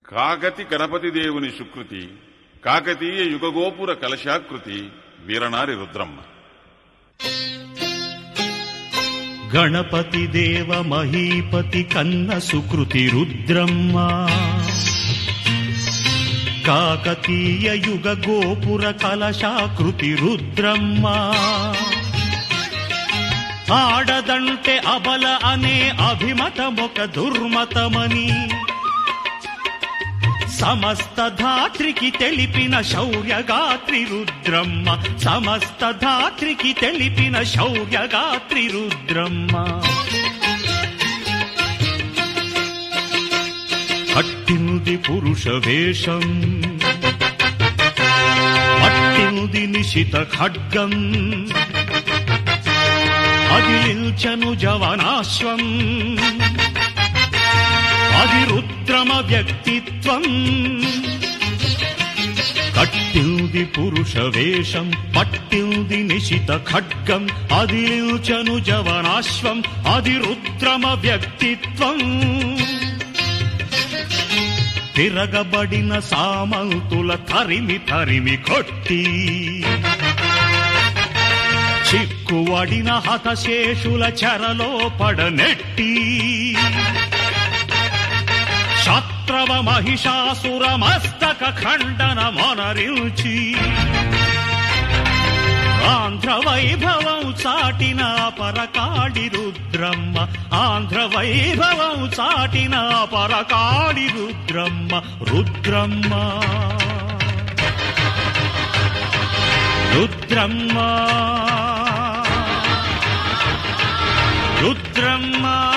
కాకతి గణపతి దేవుని సుకృతి కాకతీయ యుగగోపుర కలశాకృతి వీరనారి రుద్రమ్మ గణపతి దేవ మహీపతి కన్న సుకృతి రుద్రమ్మ కాకతీయ యుగ గోపుర కలశాకృతి రుద్రమ్మ ఆడదంటే అబల అనే అభిమతమొక దుర్మతమని సమస్త ధాత్రికి తెలిపిన శౌర్యగాత్రి రుద్రమ్మ సమస్త ధాత్రికి తెలిపిన శౌర్యగాత్రి రుద్రమ్మ కట్టినుది పురుష వేషం పట్టినుది నిశిత ఖడ్గం అదిలించను జవనాశ్వం అది రుద్రమ వ్యక్తిత్వం కట్టింది పురుష వేషం పట్టింది నిశిత ఖడ్గం అది నిల్చను జవనాశ్వం అది రుద్రమ వ్యక్తిత్వం తిరగబడిన సామంతుల తరిమి తరిమి కొట్టి చిక్కువడిన హతశేషుల చెరలో పడనెట్టి శత్రవ మహిషాసుర మస్తక ఖండన మొనరిల్చి ఆంధ్ర వైభవం చాటిన పరకాడి రుద్రమ్మ ఆంధ్ర వైభవం చాటిన పరకాడి రుద్రమ్మ రుద్రమ్మ రుద్రమ్మ రుద్రమ్మ